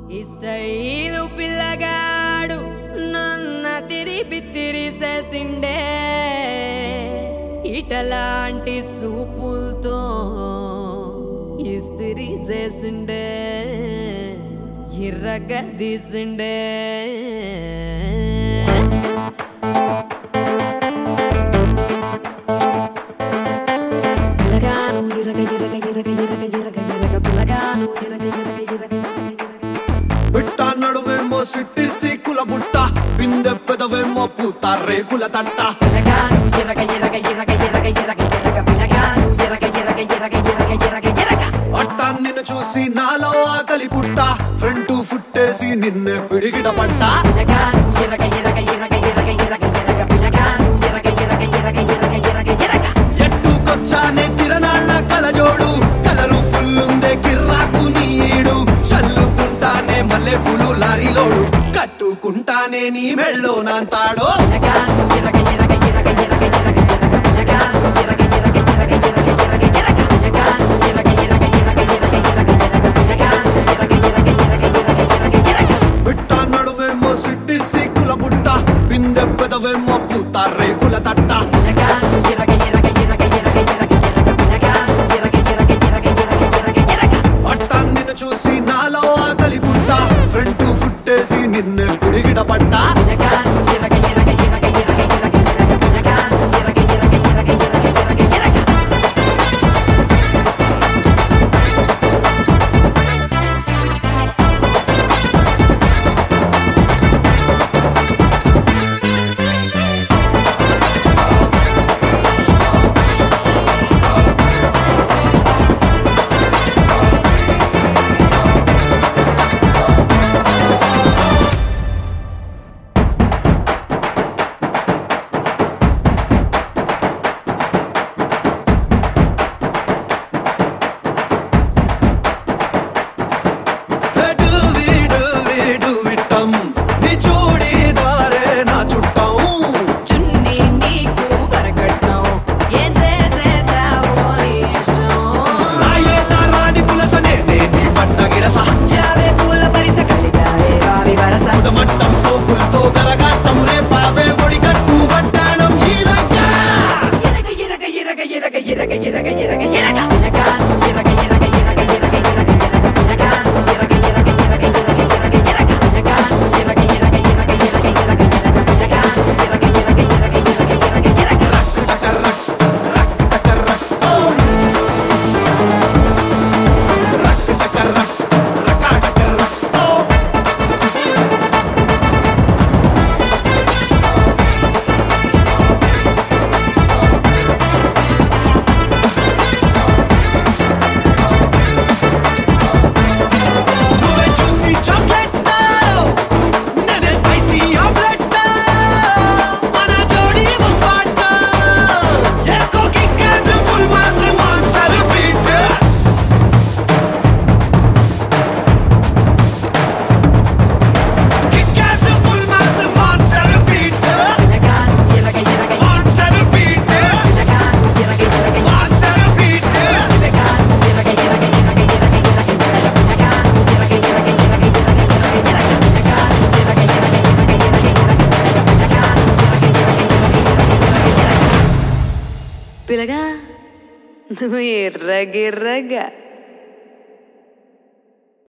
ఈ స్టైలు పిల్లగాడు నన్న తిరిపి తిరిసేసిండే ఇటలాంటి సూపులతో ఇస్తిరి చేసిండే ఇర్రగా తీసిండే పిల్లగాను ఇరగ ఇరగ ఇరగ ఇరగ ఇరగ ఇరగ పిల్లగాను ఇరగ ఇరగ ఇరగ ఇరగ ఇరగ బిట్ట నడుమేమో సిట్టి సీకుల బుట్ట బిందె పెదవేమో పూత రేకుల తట్ట పిల్లగాను ఇరగ ఇరగ ఇరగ ఇరగ ఇరగ ఇరగ పిల్లగాను ఇరగ ఇరగ ఇరగ ఇరగ ఇరగ ఇరగ అట్ట నిన్ను చూసి నాలో ఆకలి పుట్ట ఫ్రంట్ ఫుట్టేసి నిన్నే పిడిగిట పట్ట పిల్లగాను ఇరగ ఇరగ ఇరగ ఇరగ ఇరగ ఇరగ పిల్లగాను ఇరగ ఇరగ ఇరగ ఇరగ ఇరగ ఇరగ ఎట్టుకొచ్చానే తిరనాళ్ళ కలజోడు కలరు ఫుల్లుందే కిర్రాకు నీడు చల్లుకుంటానే మల్లెపూలు లారీలోడు కట్టుకుంటానే నీ మెళ్ళో నాంతాడో పిల్లగాను ఇరగ ఇరగ ఇరగ ఇరగ ఇరగ ఇరగ పిల్లగాను ఇరగ ఇరగ ఇరగ ఇరగ ఇరగ ఇరగ పిల్లగాను ఇరగ ఇరగ ఇరగ ఇరగ ఇరగ ఇరగ పిల్లగాను ఇరగ ఇరగ ఇరగ ఇరగ ఇరగ ఇరగ బిట్ట నడుమేమో సిట్టి సీకుల బుట్ట బిందె పెదవేమో పూత రేకుల తట్ట పిల్లగాను ఇరగ ఇరగ ఇరగ ఇరగ ఇరగ ఇరగ పిల్లగాను ఇరగ ఇరగ ఇరగ ఇరగ ఇరగ ఇరగ అట్ట నిన్ను చూసి నాలో ఆకలి పుట్ట ఫ్రంట్ ఫుట్టేసి నిన్నే పిడిగిట పట్ట పిల్లగాను ఇరగ ఇరగ ఇరగ ఇరగ ఇరగ ఇరగ పిల్లగాను ఇరగ ఇరగ ఇరగ ఇరగ ఇరగ ఇరగ డూవి డూవి డూవిట్టం నీ చూడీదారే నా చుట్టం చున్నీ నీకు పరగట్నం ఏం చేసేద్దావో నీ ఇష్టం రాయేళ్ళ రాణి పులసనే నే నీ పట్ట గిడస చావే పూల పరిస కలిగాలే రావి వరస ఉదమట్టం సోకులతో కరగాటం రేపావే ఒడిగట్టు వడ్డాణం ఈ రంగా ఇరగ ఇరగ ఇరగ ఇరగ ఇరగ ఇరగ ఇరగ ఇరగ పిల్లగాను ఇరగ ఇరగ ఇరగ ఇరగ ఇరగ ఇరగ పిల్లగాను ఇరగ ఇరగ ఇరగ ఇరగ ఇరగ ఇరగ పిల్లగాను ఇరగ ఇరగ ఇరగ ఇరగ ఇరగ ఇరగ పిల్లగాను ఇరగ ఇరగ ఇరగ ఇరగ ఇరగ ఇరగ నువ్వే చూసి చాక్లెట్ నేనే స్పైసీ ఆమ్లెట్ మన జోడి ముంబాట ఎస్కో kickers full mass monster beat kickers full mass monster beat పిల్లగాను ఇరగ ఇరగ మాన్స్టర్ బీట్ పిల్లగాను ఇరగ ఇరగ మాన్స్టర్ బీట్ పిల్లగాను ఇరగ ఇరగ ఇరగ ఇరగ ఇరగ ఇరగ పిల్లగాను ఇరగ ఇరగ ఇరగ ఇరగ ఇరగ ఇరగ పిల్లగాను ఇరగ ఇరగ ఇరగ ఇరగ ఇరగ ఇరగ పిల్లగాను ఇరగ ఇరగ ఇరగ ఇరగ ఇరగ పిల్లగా నువ్వు ఎర్రగిర్రగా